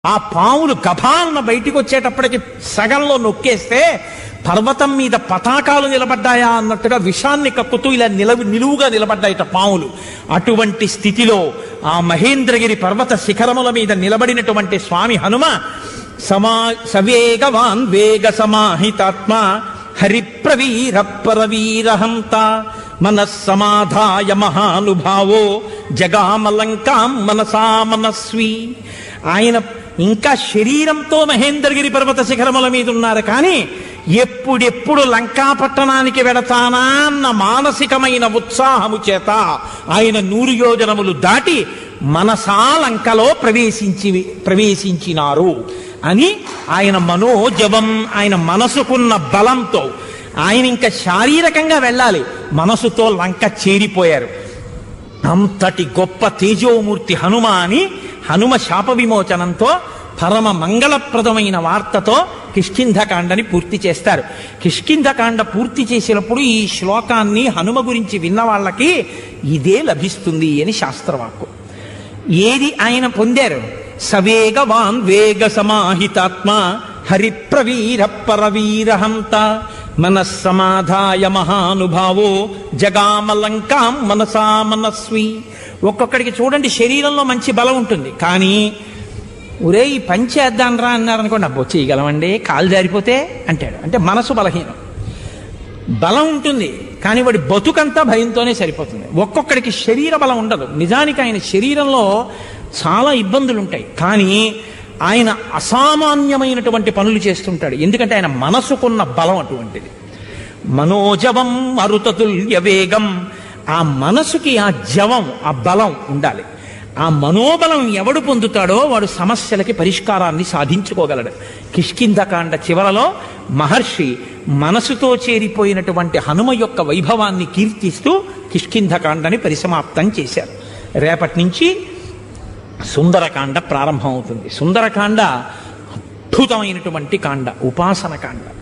ఆ పాములు గభాలన బయటికి వచ్చేటప్పటికి సగంలో నొక్కేస్తే పర్వతం మీద పతాకాలు నిలబడ్డాయా అన్నట్టుగా విషాన్ని కక్కుతూ ఇలా నిలవి నిలువుగా నిలబడ్డాయట పాములు అటువంటి స్థితిలో ఆ మహేంద్రగిరి పర్వత శిఖరముల మీద నిలబడినటువంటి స్వామి హనుమ సమా సవేగవాన్ వేగ సమాహితాత్మ హరిప్రవీర పరవీరహంత మనస్సమాధాయ మహానుభావో జగామలంకాం మనసా మనస్వి ఆయన ఇంకా శరీరంతో మహేంద్రగిరి పర్వత శిఖరముల మీద ఉన్నారు కానీ ఎప్పుడెప్పుడు లంకా పట్టణానికి వెడతానా అన్న మానసికమైన ఉత్సాహము చేత ఆయన నూరు యోజనములు దాటి మనసా లంకలో ప్రవేశించి ప్రవేశించినారు అని ఆయన మనోజవం ఆయన మనసుకున్న బలంతో ఆయన ఇంకా శారీరకంగా వెళ్ళాలి మనసుతో లంక చేరిపోయారు అంతటి గొప్ప తేజోమూర్తి హనుమ అని హనుమ శాప విమోచనంతో పరమ మంగళప్రదమైన వార్తతో కిష్కింధకాండని పూర్తి చేస్తారు కిష్కింధకాండ పూర్తి చేసినప్పుడు ఈ శ్లోకాన్ని హనుమ గురించి విన్న వాళ్ళకి ఇదే లభిస్తుంది అని శాస్త్రవాక్కు ఏది ఆయన పొందారు సవేగవాన్ వేగ సమాహితాత్మ హరిప్రవీర పరవీరహంత మనస్సమాధాయ మహానుభావో జగామలంకాం మనసా మనస్వి ఒక్కొక్కడికి చూడండి శరీరంలో మంచి బలం ఉంటుంది కానీ ఒరే ఈ పని చేద్దాం రా అన్నారనుకోండి అబ్బో చేయగలమండి కాలు జారిపోతే అంటాడు అంటే మనసు బలహీనం బలం ఉంటుంది కానీ వాడి బతుకంతా భయంతోనే సరిపోతుంది ఒక్కొక్కడికి శరీర బలం ఉండదు నిజానికి ఆయన శరీరంలో చాలా ఇబ్బందులు ఉంటాయి కానీ ఆయన అసామాన్యమైనటువంటి పనులు చేస్తుంటాడు ఎందుకంటే ఆయన మనసుకున్న బలం అటువంటిది మనోజవం మరుతతుల్య వేగం ఆ మనసుకి ఆ జవం ఆ బలం ఉండాలి ఆ మనోబలం ఎవడు పొందుతాడో వాడు సమస్యలకి పరిష్కారాన్ని సాధించుకోగలడు కిష్కింధకాండ చివరలో మహర్షి మనసుతో చేరిపోయినటువంటి హనుమ యొక్క వైభవాన్ని కీర్తిస్తూ కిష్కింధకాండని పరిసమాప్తం చేశారు రేపటి నుంచి సుందరకాండ ప్రారంభమవుతుంది సుందరకాండ అద్భుతమైనటువంటి కాండ ఉపాసన కాండ